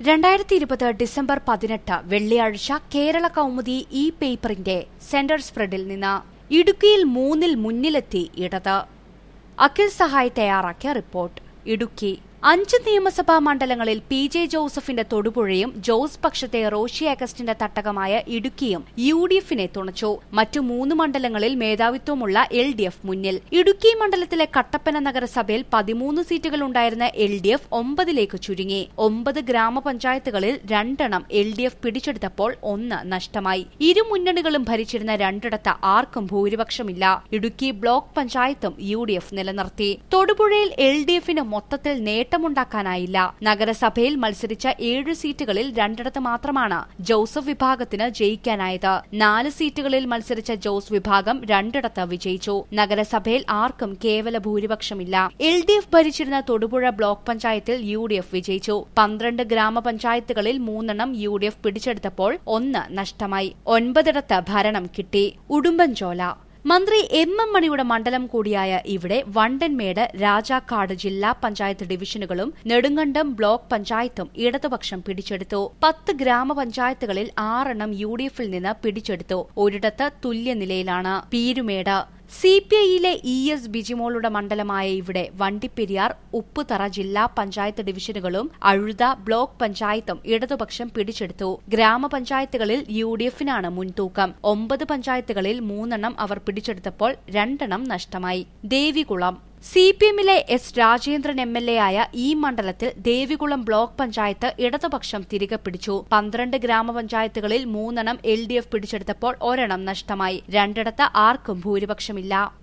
രണ്ടായിരത്തി ഇരുപത് ഡിസംബർ പതിനെട്ട് വെള്ളിയാഴ്ച കേരള കൗമുദി ഇ പേപ്പറിന്റെ സെന്റർ സ്പ്രെഡിൽ നിന്ന് ഇടുക്കിയിൽ മൂന്നിൽ മുന്നിലെത്തി ഇടത് അഖിൽ സഹായ് തയ്യാറാക്കിയ റിപ്പോർട്ട് ഇടുക്കി അഞ്ച് നിയമസഭാ മണ്ഡലങ്ങളിൽ പി ജെ ജോസഫിന്റെ തൊടുപുഴയും ജോസ് പക്ഷത്തെ റോഷി അഗസ്റ്റിന്റെ തട്ടകമായ ഇടുക്കിയും യു ഡി എഫിനെ തുണച്ചു മറ്റു മൂന്ന് മണ്ഡലങ്ങളിൽ മേധാവിത്വമുള്ള എൽ ഡി എഫ് മുന്നിൽ ഇടുക്കി മണ്ഡലത്തിലെ കട്ടപ്പന നഗരസഭയിൽ പതിമൂന്ന് സീറ്റുകൾ ഉണ്ടായിരുന്ന എൽ ഡി എഫ് ഒമ്പതിലേക്ക് ചുരുങ്ങി ഒമ്പത് ഗ്രാമപഞ്ചായത്തുകളിൽ രണ്ടെണ്ണം എൽ ഡി എഫ് പിടിച്ചെടുത്തപ്പോൾ ഒന്ന് നഷ്ടമായി ഇരു മുന്നണികളും ഭരിച്ചിരുന്ന രണ്ടിടത്ത് ആർക്കും ഭൂരിപക്ഷമില്ല ഇടുക്കി ബ്ലോക്ക് പഞ്ചായത്തും യു ഡി എഫ് നിലനിർത്തി തൊടുപുഴയിൽ എൽ ഡി എഫിന് മൊത്തത്തിൽ നേട്ടമുണ്ടാക്കാനായില്ല നഗരസഭയിൽ മത്സരിച്ച ഏഴ് സീറ്റുകളിൽ രണ്ടിടത്ത് മാത്രമാണ് ജോസഫ് വിഭാഗത്തിന് ജയിക്കാനായത് നാല് സീറ്റുകളിൽ മത്സരിച്ച ജോസ് വിഭാഗം രണ്ടിടത്ത് വിജയിച്ചു നഗരസഭയിൽ ആർക്കും കേവല ഭൂരിപക്ഷമില്ല എൽ ഡി എഫ് ഭരിച്ചിരുന്ന തൊടുപുഴ ബ്ലോക്ക് പഞ്ചായത്തിൽ യു ഡി എഫ് വിജയിച്ചു പന്ത്രണ്ട് ഗ്രാമപഞ്ചായത്തുകളിൽ മൂന്നെണ്ണം യു ഡി എഫ് പിടിച്ചെടുത്തപ്പോൾ ഒന്ന് നഷ്ടമായി ഒൻപതിടത്ത് ഭരണം കിട്ടി ഉടുമ്പൻചോല മന്ത്രി എം എം മണിയുടെ മണ്ഡലം കൂടിയായ ഇവിടെ വണ്ടൻമേട് രാജാക്കാട് ജില്ലാ പഞ്ചായത്ത് ഡിവിഷനുകളും നെടുങ്കണ്ടം ബ്ലോക്ക് പഞ്ചായത്തും ഇടതുപക്ഷം പിടിച്ചെടുത്തു പത്ത് ഗ്രാമപഞ്ചായത്തുകളിൽ ആറെണ്ണം യു ഡി എഫിൽ നിന്ന് പിടിച്ചെടുത്തു ഒരിടത്ത് തുല്യനിലയിലാണ് പീരുമേട് സി പി ഐയിലെ ഇ എസ് ബിജിമോളുടെ മണ്ഡലമായ ഇവിടെ വണ്ടിപ്പെരിയാർ ഉപ്പുതറ ജില്ലാ പഞ്ചായത്ത് ഡിവിഷനുകളും അഴുത ബ്ലോക്ക് പഞ്ചായത്തും ഇടതുപക്ഷം പിടിച്ചെടുത്തു ഗ്രാമപഞ്ചായത്തുകളിൽ യു ഡി എഫിനാണ് മുൻതൂക്കം ഒമ്പത് പഞ്ചായത്തുകളിൽ മൂന്നെണ്ണം അവർ പിടിച്ചെടുത്തപ്പോൾ രണ്ടെണ്ണം നഷ്ടമായി ദേവികുളം സി പി എമ്മിലെ S Rajendran M L A ആയ ഈ മണ്ഡലത്തിൽ ദേവികുളം ബ്ലോക്ക് പഞ്ചായത്ത് ഇടതുപക്ഷം തിരികെ പിടിച്ചു പന്ത്രണ്ട് ഗ്രാമപഞ്ചായത്തുകളിൽ മൂന്നെണ്ണം എൽ ഡി എഫ് പിടിച്ചെടുത്തപ്പോൾ ഒരെണ്ണം നഷ്ടമായി രണ്ടിടത്ത് ആർക്കും ഭൂരിപക്ഷമില്ല